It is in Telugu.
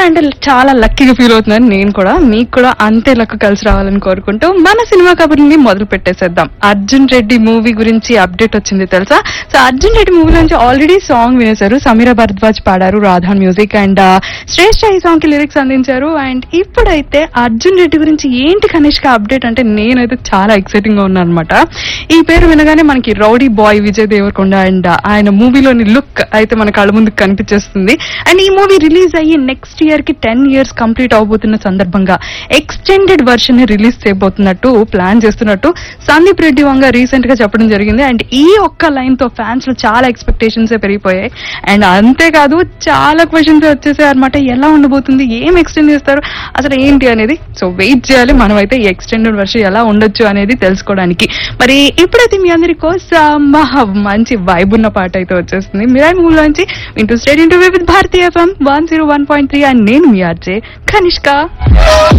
అంటే చాలా లక్కీగా ఫీల్ అవుతున్నాను నేను కూడా మీకు కూడా అంతే లక్ కలిసి రావాలని కోరుకుంటూ మన సినిమా కబుర్ని మొదలు పెట్టేసేద్దాం అర్జున్ రెడ్డి మూవీ గురించి అప్డేట్ వచ్చింది తెలుసా సో అర్జున్ రెడ్డి మూవీ నుంచి ఆల్రెడీ సాంగ్ వినేశారు సమీర భరద్వాజ్ పాడారు రాధాన్ మ్యూజిక్ అండ్ శ్రేష్ఠ ఈ సాంగ్ కి లిరిక్స్ అందించారు అండ్ ఇప్పుడైతే అర్జున్ రెడ్డి గురించి ఏంటి కనిష్క అప్డేట్ అంటే నేనైతే చాలా ఎక్సైటింగ్ గా ఉన్నాను అనమాట ఈ పేరు వినగానే మనకి rowdy boy Vijay Deverakonda and ఆయన మూవీలోని లుక్ అయితే మన కళ్ళ ముందుకు కనిపించేస్తుంది అండ్ ఈ మూవీ రిలీజ్ అయ్యి నెక్స్ట్ ఇయర్ కి టెన్ ఇయర్స్ కంప్లీట్ అవబోతున్న సందర్భంగా ఎక్స్టెండెడ్ వర్షన్ ని రిలీజ్ చేయబోతున్నట్టు ప్లాన్ చేస్తున్నట్టు సందీప్ రెడ్డి వంగ రీసెంట్ గా చెప్పడం జరిగింది అండ్ ఈ ఒక్క లైన్ తో ఫ్యాన్స్ లో చాలా ఎక్స్పెక్టేషన్స్ పెరిగిపోయాయి అండ్ అంతేకాదు చాలా క్వశ్చన్స్ వచ్చేసాయి అనమాట ఎలా ఉండబోతుంది ఏం ఎక్స్టెండ్ చేస్తారు అసలు ఏంటి అనేది సో వెయిట్ చేయాలి మనం అయితే ఈ ఎక్స్టెండెడ్ వర్షన్ ఎలా ఉండొచ్చు అనేది తెలుసుకోవడానికి మరి ఇప్పుడైతే మీ అందరి కోసం మహా మంచి వైబ్ ఉన్న పాట అయితే వచ్చేస్తుంది మిరాయి మూవీ నుంచి వింటూ స్టేట్ ఇంటర్వ్యూ విత్ భారతీయ FM one zero one point three and నేను మీ ఆర్జే కనిష్క